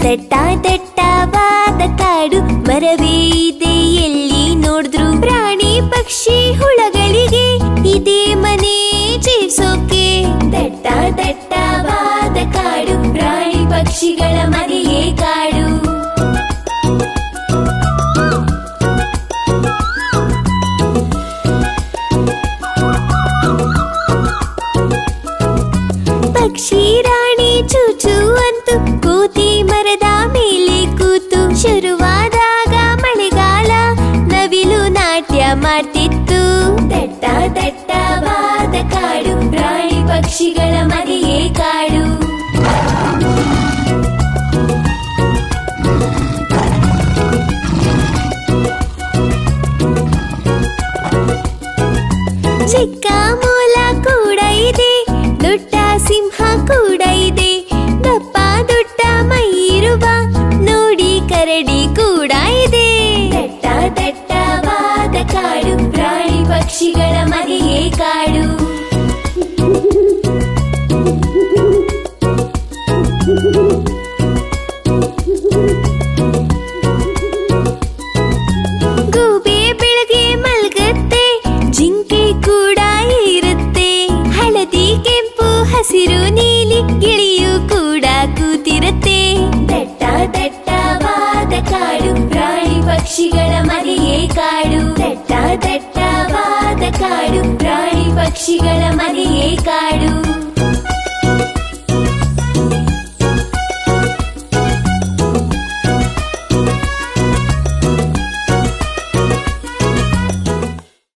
ದಟ್ಟ ದಟ್ಟವಾದ ಕಾಡು ಮರವೇ ಇದೆ ಎಲ್ಲಿ ನೋಡಿದ್ರು ಪ್ರಾಣಿ ಪಕ್ಷಿ ಹುಳಗಳಿಗೆ ಇದೇ ಮನೆ ಜೀವಿಸೋಕೆ ದಟ್ಟ ದಟ್ಟವಾದ ಕಾಡು ಪ್ರಾಣಿ ಪಕ್ಷಿಗಳ ಮನೆಯೇ ಕಾಡು ಪಕ್ಷಿ ರಾಣಿ ಚೂಚು ಅಂತು ಕೂತಿ ಮರದ ಮೇಲೆ ಕೂತು ಶುರುವಾದಾಗ ಮಳೆಗಾಲ ನವಿಲು ನಾಟ್ಯ ಮಾಡ್ತಿತ್ತು ದಟ್ಟ ದಟ್ಟವಾದ ಕಾಡು ಪ್ರಾಣಿ ಪಕ್ಷಿಗಳ ಮನೆಯೇ ಕಾಡು ಚಿಕ್ಕ ಮೂಲ ಕೂಡ ಇದೆ ದೊಡ್ಡ ಸಿಂಹ ಕೂಡ ಇದೆ ದಪ್ಪ ದೊಡ್ಡ ಮೈ ಇರುವ ನೋಡಿ ಕರಡಿ ಕೂಡ ಇದೆ ದಟ್ಟ ದಟ್ಟವಾದ ಕಾಡು ಪ್ರಾಣಿ ಪಕ್ಷಿಗಳ ಮನೆಯೇ ಕಾಡು ಗೂಬೆ ಬೆಳಗ್ಗೆ ಮಲ್ಗತ್ತೆ ಜಿಂಕೆ ಕೂಡ ಇರುತ್ತೆ ಹಳದಿ ಕೆಂಪು ಹಸಿರು ನೀಲಿ ಗಿಳಿಯು ಕೂಡ ಕೂತಿರುತ್ತೆ ದಟ್ಟ ದಟ್ಟವಾದ ಕಾಡು ಪ್ರಾಣಿ ಪಕ್ಷಿಗಳ ಮನೆಯೇ ಕಾಡು ದಟ್ಟ ದಟ್ಟವಾದ ಕಾಡು ಪ್ರಾಣಿ ಪಕ್ಷಿಗಳ ಮನೆಯೇ ಕಾಡು